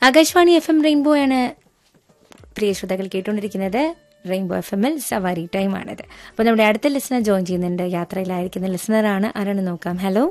Akashvani F M rainbow ആണ് പ്രിയ ശ്രോതാക്കൾ കേട്ടുകൊണ്ടിരിക്കുന്നത് റെയിൻബോ എഫ് എമ്മിൽ സവാരി ടൈം ആണിത് അപ്പോൾ നമ്മുടെ അടുത്ത ലിസണർ ജോയിൻ ചെയ്യുന്നുണ്ട് യാത്രയിലായിരിക്കുന്ന ലിസണറാണ് ആരാണ് നോക്കാം ഹലോ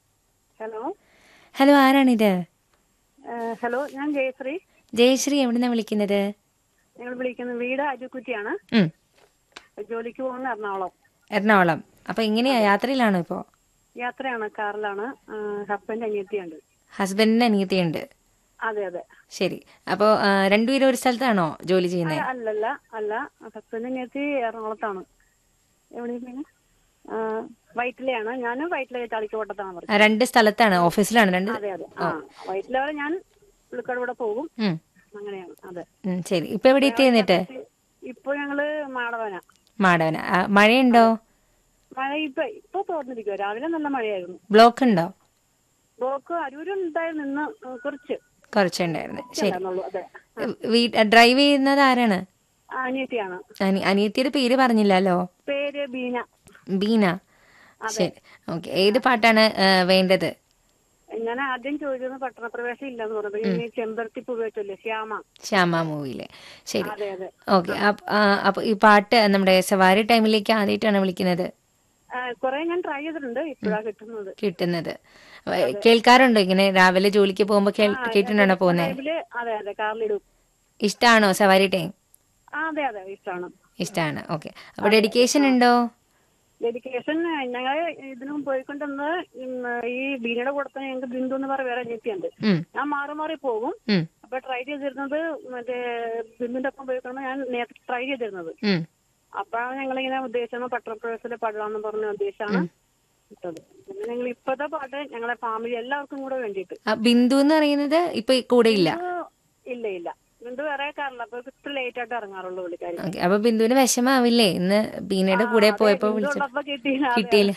ഹലോ ഹലോ ആരാണിത് ഏഹ് ഹലോ ഞാൻ ജയശ്രീ ജയശ്രീ എവിടുന്നാണ് വിളിക്കുന്നത് ഞങ്ങൾ വിളിക്കുന്ന വീട് അജുക്കുറ്റിയാണ് ഉം, ജോലിക്ക് പോകുന്ന എറണാകുളം എറണാകുളം അപ്പോൾ എങ്ങനെയാ യാത്രയിലാണോ ഇപ്പോൾ യാത്രയാണ് കാറിലാണ് ഹസ്ബൻഡ് അനിയത്തിയുണ്ട് ഹസ്ബൻഡിന് അനിയത്തിയുണ്ട് അതെ അതെ ശരി അപ്പോൾ രണ്ടുപേരും ഒരു സ്ഥലത്താണോ ജോലി ചെയ്യുന്നത് അല്ലല്ല അല്ല ഹസ്ബൻഡ് അനിയത്തി എറണാകുളത്താണ് എവിടെ പിന്നെ വൈറ്റിലെയാണ് ഞാനും വൈറ്റിലെ ചളിക്കോട്ടത്താണ് പറഞ്ഞത് ആ, രണ്ട് സ്ഥലത്താണ് ഓഫീസിലാണ് രണ്ട് അതെ അതെ ആ വൈറ്റിലെ വരെ ഞാൻ പുള്ളിക്കാട് കൂടെ പോകും ഉം, അങ്ങനെയാണ് അതെ ഉം, ശരി ഇപ്പൊ എവിടെ എത്തി എന്നിട്ട് ഇപ്പൊ ഞങ്ങള് മാടവന മാടവന ആ, മഴയുണ്ടോ മഴ ഇപ്പൊ ഇപ്പൊ തോർന്നിരിക്കുക രാവിലെ നല്ല മഴയായിരുന്നു ബ്ലോക്ക് ഉണ്ടോ ബ്ലോക്ക് അരൂരുണ്ടായിരുന്നു ഇന്ന് കുറച്ച് കുറച്ചുണ്ടായിരുന്നു ശരി ഉണ്ടായിരുന്നുള്ളൂ അതെ വീ- ഡ്രൈവ് ചെയ്യുന്നത് ആരാണ് ആ, അനിയത്തിയാണ് അനി- അനിയത്തിയുടെ പേര് പറഞ്ഞില്ലല്ലോ പേര് ബീന ബീന ശരി ഓക്കെ ഏത് പാട്ടാണ് ആ, വേണ്ടത് ഞാൻ ആദ്യം ചോദിച്ചത് പട്ടണപ്രവേശം ഇല്ലെന്ന് പറഞ്ഞത് ഇനി ചെമ്പരത്തി പൂവേറ്റല്ലേ ശ്യാമ ശ്യാമ മൂവിയിലെ ശരി അതെ അതെ ഓക്കെ അപ്പൊ ഈ പാട്ട് നമ്മുടെ സവാരി ടൈമിലേക്ക് ആദ്യമായിട്ടാണ് വിളിക്കുന്നത് ആ, കുറെ ഞാൻ ട്രൈ ചെയ്തിട്ടുണ്ട് ഇപ്പോഴാ കിട്ടുന്നത് കിട്ടുന്നത് കേൾക്കാറുണ്ടോ ഇങ്ങനെ രാവിലെ ജോലിക്ക് പോകുമ്പോ കേൾ- കേട്ടിട്ടാണോ പോകുന്നത് ടൈമില് അതെ അതെ കാറിലിടും ഇഷ്ടാണോ സവാരി ടൈം ആ അതെ അതെ ഇഷ്ടമാണ് ഇഷ്ടാണ് ഓക്കെ അപ്പൊ ഡെഡിക്കേഷൻ ഉണ്ടോ ഡെഡിക്കേഷൻ ഞങ്ങൾ ഇതിനു പോയിക്കൊണ്ടിരുന്നത് ഉം, ഈ ബീനയുടെ കൂടെ തന്നെ ഞങ്ങൾക്ക് ബിന്ദു എന്ന് പറഞ്ഞ വേറെ അനിയത്തിയുണ്ട് ഉം, ഞാൻ മാറി മാറി പോകും ഉം, അപ്പൊ ട്രൈ ചെയ്തിരുന്നത് മറ്റേ ബിന്ദുവിന്റെ ഒപ്പം പോയിക്കൊണ്ട് ഞാൻ നേരത്തെ ട്രൈ ചെയ്തിരുന്നത് ഉം. അപ്പോഴാണ് ഞങ്ങളിങ്ങനെ ഉദ്ദേശിച്ചാണ് പട്ടണപ്രവേശത്തിലെ പാടാന്ന് പറഞ്ഞ ഉദ്ദേശമാണ് ഇട്ടത് പിന്നെ ഞങ്ങൾ ഇപ്പത്തെ പാട്ട് ഞങ്ങളെ ഫാമിലി എല്ലാവർക്കും കൂടെ വേണ്ടിയിട്ട് ആ ബിന്ദു എന്ന് പറയുന്നത് ഇപ്പൊ കൂടെ ഇല്ല ഇത് ഇല്ല ഇല്ല ബിന്ദു വേറെ കാറില്ല അപ്പൊ ഇത്ര ലേറ്റ് ആയിട്ട് ഇറങ്ങാറുള്ളൂ പുള്ളിക്കാരി ഓക്കെ അപ്പൊ ബിന്ദുവിന് വിഷമാവില്ലേ ഇന്ന് ബീനയുടെ കൂടെ പോയപ്പോ ബിന്ദു വിളിച്ചു ഉള്ളപ്പോ കിട്ടിയില്ല അതെ, കിട്ടിയില്ല.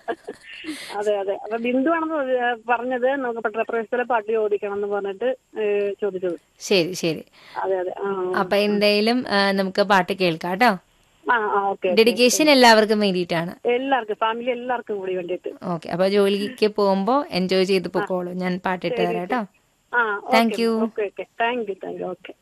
അതെ അതെ അപ്പൊ ബിന്ദു ആണെന്ന് പറഞ്ഞത് നമുക്ക് പട്ടണപ്രവേശത്തിലെ പാട്ട് ചോദിക്കണം എന്ന് പറഞ്ഞിട്ട് ഏഹ്, ചോദിച്ചത് ശരി ശരി അതെ അതെ ആ അപ്പൊ എന്തായാലും ആ, നമുക്ക് പാട്ട് കേൾക്കാം കേട്ടോ ആ ആ ഓക്കെ ഡെഡിക്കേഷൻ എല്ലാവർക്കും വേണ്ടിയിട്ടാണ് എല്ലാവർക്കും ഫാമിലി എല്ലാവർക്കും കൂടി വേണ്ടിയിട്ട് ഓക്കെ അപ്പൊ ജോലിക്ക് പോകുമ്പോ എൻജോയ് ചെയ്ത് പൊക്കോളൂ ഞാൻ പാട്ടിട്ട് തരാം കേട്ടോ ആ Thank you. Okay okay thank you thank you okay